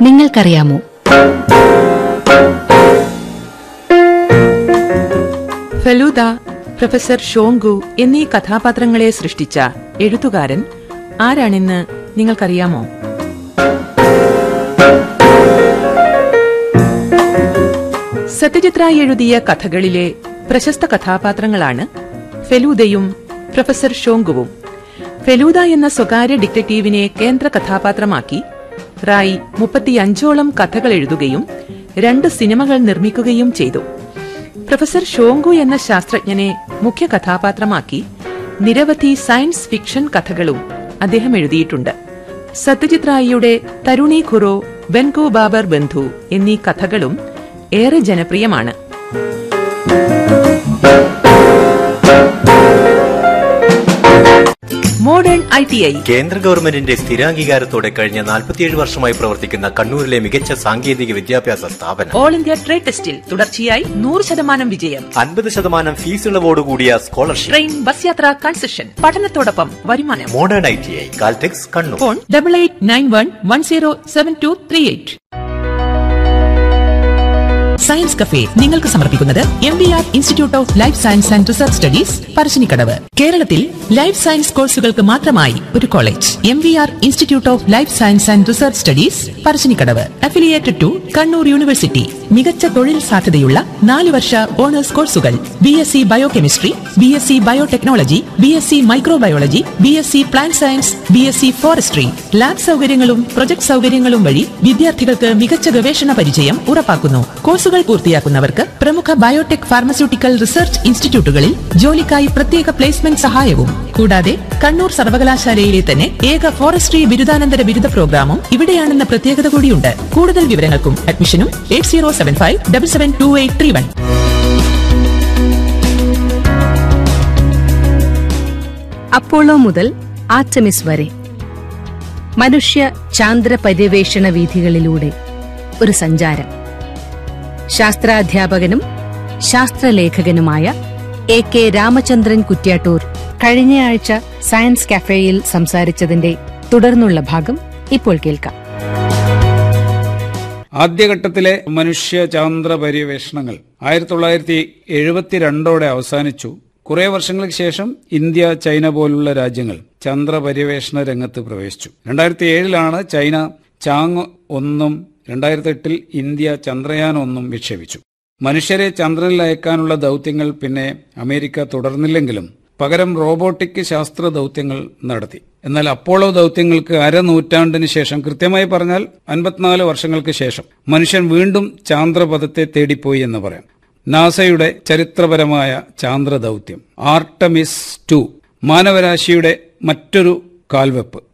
നിങ്ങൾക്കറിയാമോ ഫലൂദ പ്രൊഫസർ ഷോങ്കു എന്നീ കഥാപാത്രങ്ങളെ സൃഷ്ടിച്ച എഴുത്തുകാരൻ ആരാണെന്ന് നിങ്ങൾക്കറിയാമോ സത്യജിത്ര എഴുതിയ കഥകളിലെ പ്രശസ്ത കഥാപാത്രങ്ങളാണ് ഫെലൂദയും പ്രൊഫസർ ഷോങ്കുവും ഫെലൂദ എന്ന സ്വകാര്യ ഡിറ്റക്റ്റീവിനെ കേന്ദ്ര കഥാപാത്രമാക്കി റായ് മുപ്പത്തിയഞ്ചോളം കഥകൾ എഴുതുകയും രണ്ട് സിനിമകൾ നിർമ്മിക്കുകയും ചെയ്തു പ്രൊഫസർ ഷോങ്കു എന്ന ശാസ്ത്രജ്ഞനെ മുഖ്യ കഥാപാത്രമാക്കി നിരവധി സയൻസ് ഫിക്ഷൻ കഥകളും അദ്ദേഹം എഴുതിയിട്ടുണ്ട് സത്യജിത് റായിയുടെ തരുണി ഖുറോ വെൻകോ ബാബർ ബന്ധു എന്നീ കഥകളും ഏറെ ജനപ്രിയമാണ് മോഡേൺ ഐ ടി ഐ കേന്ദ്ര ഗവൺമെന്റിന്റെ സ്ഥിരാംഗീകാരത്തോടെ കഴിഞ്ഞ 47 വർഷമായി പ്രവർത്തിക്കുന്ന കണ്ണൂരിലെ മികച്ച സാങ്കേതിക വിദ്യാഭ്യാസ സ്ഥാപനം ഓൾ ഇന്ത്യ ട്രേഡ് ടെസ്റ്റിൽ തുടർച്ചയായി നൂറ് ശതമാനം വിജയം അൻപത് ശതമാനം ഫീസ് ഇളവോടുകൂടിയ സ്കോളർഷിപ്പ് ട്രെയിൻ ബസ് യാത്ര കൺസെഷൻ പഠനത്തോടൊപ്പം വരുമാനം modern I T I Caltex Kannur phone double eight nine one one zero seven two three eight science cafe നിങ്ങൾക്ക് സമർപ്പിക്കുന്നത് M V R institute of life science and research studies Parassinikkadavu കേരളത്തിൽ life science കോഴ്സുകൾക്ക് മാത്രമായി ഒരു college M V R institute of life science and research studies Parassinikkadavu affiliated to Kannur university മികച്ച തൊഴിൽ സാധ്യതയുള്ള നാല് വർഷ ഓണേഴ്സ് കോഴ്സുകൾ B S C biochemistry B S C biotechnology B S C microbiology B S C plant science B S C forestry lab സൗകര്യങ്ങളും project സൗകര്യങ്ങളും വഴി വിദ്യാർത്ഥികൾക്ക് മികച്ച ഗവേഷണ പരിചയം ഉറപ്പാക്കുന്നു കോഴ്സുകൾ പൂർത്തിയാക്കുന്നവർക്ക് പ്രമുഖ ബയോടെക് ഫാർമസ്യൂട്ടിക്കൽ റിസർച്ച് ഇൻസ്റ്റിറ്റ്യൂട്ടുകളിൽ ജോലിക്കായി പ്രത്യേക പ്ലേസ്മെന്റ് സഹായവും കൂടാതെ കണ്ണൂർ സർവകലാശാലയിലെ തന്നെ ഏക ഫോറസ്ട്രി ബിരുദാനന്തര ബിരുദ പ്രോഗ്രാമും ഇവിടെയാണെന്ന പ്രത്യേകത കൂടിയുണ്ട് കൂടുതൽ വിവരങ്ങൾക്കും അഡ്മിഷനും eight zero seven five double seven two eight three one Apollo മുതൽ ആർട്ടമിസ് വരെ മനുഷ്യ ചാന്ദ്ര പര്യവേഷണ വീഥികളിലൂടെ ഒരു സഞ്ചാരം ശാസ്ത്രാധ്യാപകനും ശാസ്ത്രലേഖകനുമായ എ കെ രാമചന്ദ്രൻ കുറ്റ്യാട്ടൂർ കഴിഞ്ഞയാഴ്ച സയൻസ് കഫേയിൽ സംസാരിച്ചതിന്റെ തുടർന്നുള്ള ഭാഗം ഇപ്പോൾ കേൾക്കാം ആദ്യഘട്ടത്തിലെ മനുഷ്യ ചാന്ദ്ര പര്യവേഷണങ്ങൾ ആയിരത്തി തൊള്ളായിരത്തി എഴുപത്തിരണ്ടോടെ അവസാനിച്ചു കുറെ വർഷങ്ങൾക്ക് ശേഷം ഇന്ത്യ ചൈന പോലുള്ള രാജ്യങ്ങൾ ചന്ദ്ര പര്യവേഷണ രംഗത്ത് പ്രവേശിച്ചു രണ്ടായിരത്തി ഏഴിലാണ് ചൈന ചാങ് ഒന്നും രണ്ടായിരത്തി എട്ടിൽ ഇന്ത്യ ചന്ദ്രയാൻ ഒന്നും വിക്ഷേപിച്ചു മനുഷ്യരെ ചന്ദ്രനിൽ അയക്കാനുള്ള ദൗത്യങ്ങൾ പിന്നെ അമേരിക്ക തുടർന്നില്ലെങ്കിലും പകരം റോബോട്ടിക് ശാസ്ത്ര ദൗത്യങ്ങൾ നടത്തി എന്നാൽ അപ്പോളോ ദൗത്യങ്ങൾക്ക് അരനൂറ്റാണ്ടിന് ശേഷം കൃത്യമായി പറഞ്ഞാൽ അൻപത്തിനാല് വർഷങ്ങൾക്ക് ശേഷം മനുഷ്യൻ വീണ്ടും ചാന്ദ്രപഥത്തെ തേടിപ്പോയി എന്ന് പറയാം നാസയുടെ ചരിത്രപരമായ ചാന്ദ്ര ദൗത്യം ആർട്ടമിസ് ടു മാനവരാശിയുടെ മറ്റൊരു കാൽവെപ്പ്